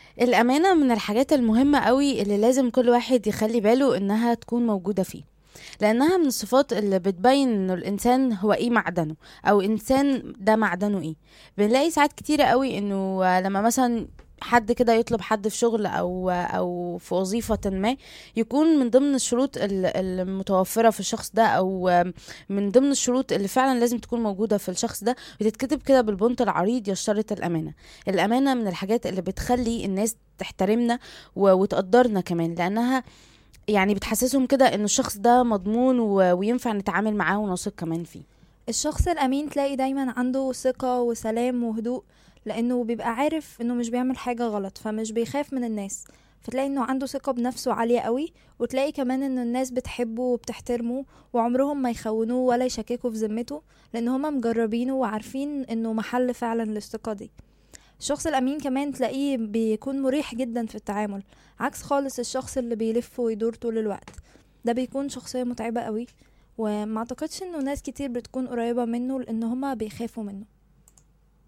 الأمانة من الحاجات المهمة قوي اللي لازم كل واحد يخلي باله إنها تكون موجودة فيه لأنها من الصفات اللي بتبين إنه الإنسان هو إيه معدنه أو إنسان ده معدنه إيه بنلاقي ساعات كتيرة قوي إنه لما مثلا حد كده يطلب حد في شغل او او في وظيفه ما يكون من ضمن الشروط ال- المتوفره في الشخص ده او من ضمن الشروط اللي فعلا لازم تكون موجوده في الشخص ده بتتكتب كده بالبنط العريض يشترط الامانه الامانه من الحاجات اللي بتخلي الناس تحترمنا و- وتقدرنا كمان لانها يعني بتحسسهم كده ان الشخص ده مضمون و- وينفع نتعامل معاه ونثق كمان فيه الشخص الأمين تلاقي دايما عنده ثقة وسلام وهدوء لأنه بيبقى عارف إنه مش بيعمل حاجة غلط فمش بيخاف من الناس فتلاقي إنه عنده ثقة بنفسه عالية قوي وتلاقي كمان إنه الناس بتحبه وبتحترمه وعمرهم ما يخونوه ولا يشككوا في ذمته لأن هما مجربينه وعارفين إنه محل فعلا للثقة دي الشخص الأمين كمان تلاقيه بيكون مريح جدا في التعامل عكس خالص الشخص اللي بيلف ويدور طول الوقت ده بيكون شخصية متعبة قوي وما اعتقدش انه ناس كتير بتكون قريبة منه لان هما بيخافوا منه